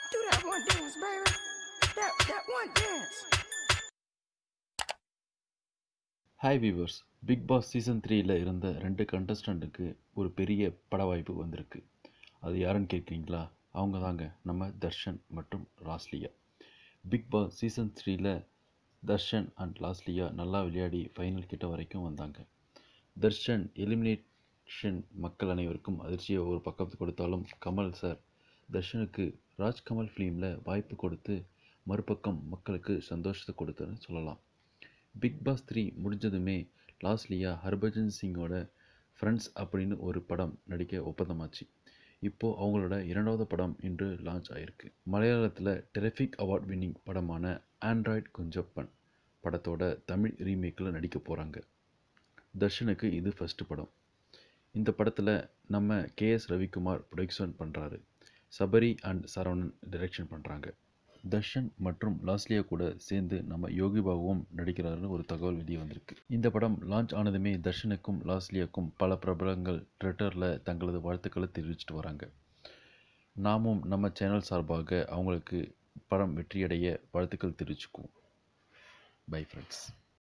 Do that one dance, baby. That that one dance. Hi viewers Bigg Boss season த்ரீயில் இருந்த ரெண்டு கண்டஸ்டண்ட்டுக்கு ஒரு பெரிய பட வாய்ப்பு வந்திருக்கு அது யாருன்னு கேட்குறீங்களா அவங்க தாங்க நம்ம தர்ஷன் மற்றும் லாஸ்லியா பிக் பாஸ் சீசன் த்ரீயில் தர்ஷன் அண்ட் லாஸ்லியா நல்லா விளையாடி ஃபைனல் கிட்ட வரைக்கும் வந்தாங்க தர்ஷன் எலிமினேஷன் மக்கள் அனைவருக்கும் அதிர்ச்சியை ஒரு பக்கத்து கொடுத்தாலும் கமல் சார் தர்ஷனுக்கு ராஜ்கமல் ஃபிலிமில் வாய்ப்பு கொடுத்து மறுபக்கம் மக்களுக்கு சந்தோஷத்தை கொடுத்தன்னு சொல்லலாம் பிக் பாஸ் த்ரீ முடிஞ்சதுமே லாஸ்ட்லியா ஹர்பஜன் சிங்கோட ஃப்ரெண்ட்ஸ் அப்படின்னு ஒரு படம் நடிக்க ஒப்பந்தமாச்சு இப்போது அவங்களோட இரண்டாவது படம் இன்று லான்ச் ஆயிருக்கு மலையாளத்தில் டெரிஃபிக் அவார்ட் வின்னிங் படமான ஆண்ட்ராய்ட் குஞ்சப்பன் படத்தோட தமிழ் ரீமேக்கில் நடிக்க போகிறாங்க தர்ஷனுக்கு இது ஃபஸ்ட்டு படம் இந்த படத்தில் நம்ம கேஎஸ் ரவிக்குமார் ப்ரொடக்ஷன் பண்ணுறாரு சபரி அண்ட் சரவணன் டைரக்ஷன் பண்ணுறாங்க தர்ஷன் மற்றும் லாஸ்லியா கூட சேர்ந்து நம்ம யோகி பாபுவும் நடிக்கிறாருன்னு ஒரு தகவல் வெளியே வந்திருக்கு இந்த படம் லான்ச் ஆனதுமே தர்ஷனுக்கும் லாஸ்லியாக்கும் பல பிரபலங்கள் ட்விட்டரில் தங்களது வாழ்த்துக்களை தெரிவிச்சிட்டு வராங்க நாமும் நம்ம சேனல் சார்பாக அவங்களுக்கு படம் வெற்றியடைய வாழ்த்துக்கள் தெரிவிச்சுக்குவோம் பை ஃப்ரெண்ட்ஸ்